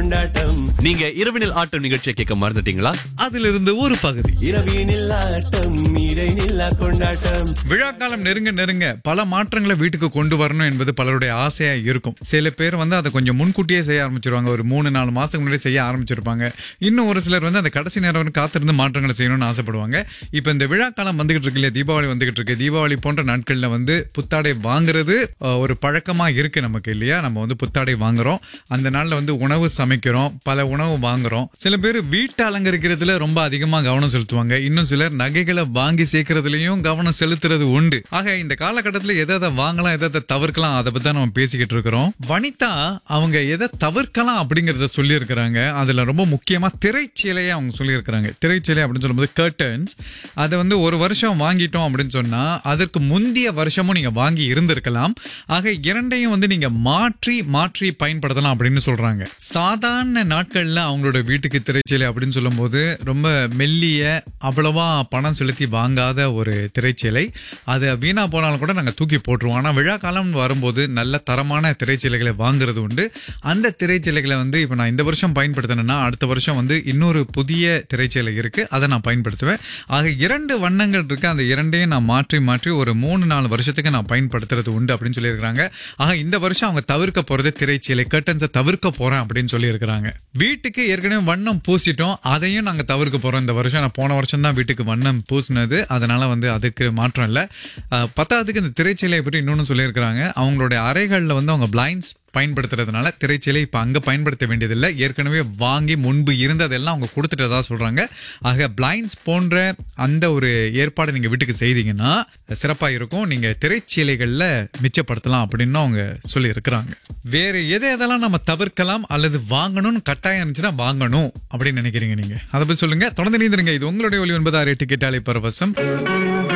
கொண்டாட்டம் நீங்க இரவினில் ஆட்டம் நிகழ்ச்சியை கேட்க மறந்துட்டீங்களா அதிலிருந்து ஒரு பகுதி இரவினில் ஆட்டம் இடைநில்லா கொண்டாட்டம் விழாக்காலம் நெருங்க நெருங்க பல மாற்றங்களை வீட்டுக்கு கொண்டு வரணும் என்பது பலருடைய ஆசையா இருக்கும் சில பேர் வந்து அதை கொஞ்சம் முன்கூட்டியே செய்ய ஆரம்பிச்சிருவாங்க ஒரு மூணு நாலு மாசத்துக்கு முன்னாடி செய்ய ஆரம்பிச்சிருப்பாங்க இன்னும் ஒரு சிலர் வந்து அந்த கடைசி நேரம் வரைக்கும் காத்திருந்து மாற்றங்களை செய்யணும்னு ஆசைப்படுவாங்க இப்ப இந்த விழாக்காலம் வந்துகிட்டு இருக்கு இல்லையா தீபாவளி வந்துகிட்டு இருக்கு தீபாவளி போன்ற நாட்கள்ல வந்து புத்தாடை வாங்குறது அஹ், ஒரு பழக்கமா இருக்கு நமக்கு இல்லையா நம்ம வந்து புத்தாடை வாங்குறோம் அந்த நாள்ல வந்து உணவு சமைக்கிறோம் பல உணவு வாங்குறோம் சில பேர் வீட்டை அலங்கரிக்கிறதுல ரொம்ப அதிகமா கவனம் செலுத்துவாங்க இன்னும் சிலர் நகைகளை வாங்கி சேர்க்கறதுலயும் கவனம் செலுத்துறது உண்டு ஆக இந்த காலகட்டத்துல எதை எதை வாங்கலாம் எதை எதை தவிர்க்கலாம் அதை பத்தி தான் நம்ம பேசிக்கிட்டு இருக்கிறோம் வனிதா அவங்க எதை தவிர்க்கலாம் அப்படிங்கறத சொல்லி இருக்கிறாங்க அதுல ரொம்ப முக்கியமா திரைச்சீலையை அவங்க சொல்லி இருக்கிறாங்க திரைச்சீலை அப்படின்னு சொல்லும்போது கர்டன்ஸ் அதை வந்து ஒரு வருஷம் வாங்கிட்டோம் அப்படின்னு சொன்னா அதற்கு முந்தைய வருஷமும் நீங்க வாங்கி இருந்திருக்கலாம் ஆக இரண்டையும் வந்து நீங்க மாற்றி மாற்றி பயன்படுத்தலாம் அப்படின்னு சொல்றாங்க சாதாரண நாட்கள்ல அவங்களோட வீட்டுக்கு திரைச்சீலை அப்படின்னு சொல்லும்போது ரொம்ப மெல்லிய அவ்வளவா பணம் செலுத்தி வாங்காத ஒரு திரைச்சீலை அது வீணா போனாலும் கூட நாங்க தூக்கி போட்டுருவோம் ஆனா விழா காலம் வரும்போது நல்ல தரமான திரைச்சீலைகளை வாங்குறது உண்டு அந்த திரைச்சீலைகளை வந்து இப்ப நான் இந்த வருஷம் பயன்படுத்தினேன்னா அடுத்த வருஷம் வந்து இன்னொரு புதிய திரைச்சீலை இருக்கு அதை நான் பயன்படுத்துவேன் ஆக இரண்டு வண்ணங்கள் இருக்கு அந்த இரண்டையும் நான் மாற்றி மாற்றி ஒரு மூணு நாலு வருஷத்துக்கு நான் பயன்படுத்துறது உண்டு அப்படின்னு சொல்லியிருக்காங்க ஆக இந்த வருஷம் அவங்க தவிர்க்க போறது திரைச்சீலை கர்டன்ஸை தவிர்க்க போறேன் அப்படின்னு சொல்லியிருக்கிறாங்க வீட்டுக்கு ஏற்கனவே வண்ணம் பூசிட்டோம் அதையும் நாங்க தவிர்க்க போறோம் இந்த வருஷம் நான் போன வருஷம் தான் வீட்டுக்கு வண்ணம் பூசினது அதனால வந்து அதுக்கு மாற்றம் இல்லை அஹ், பத்தாவதுக்கு இந்த திரைச்சீலையை பற்றி இன்னொன்னு சொல்லியிருக்கிறாங்க அவங்களுடைய அறைகளில் வந்து அவங்க பிளைண்ட்ஸ் பயன்படுத்துறதுனால திரைச்சீலை இப்ப அங்க பயன்படுத்த வேண்டியதில்லை ஏற்கனவே வாங்கி முன்பு இருந்ததெல்லாம் அவங்க கொடுத்துட்டதா சொல்றாங்க ஆக பிளைண்ட்ஸ் போன்ற அந்த ஒரு ஏற்பாடு நீங்க வீட்டுக்கு செய்தீங்கன்னா சிறப்பா இருக்கும் நீங்க திரைச்சீலைகள்ல மிச்சப்படுத்தலாம் அப்படின்னு அவங்க சொல்லி இருக்கிறாங்க வேற எதை எதெல்லாம் நம்ம தவிர்க்கலாம் அல்லது வாங்கணும்னு கட்டாயம் இருந்துச்சுன்னா வாங்கணும் அப்படின்னு நினைக்கிறீங்க நீங்க அதை பத்தி சொல்லுங்க தொடர்ந்து நீந்திருங்க இது உங்களுடைய ஒளி ஒன்பது ஆறு எட்டு கேட்டாலே பரவசம்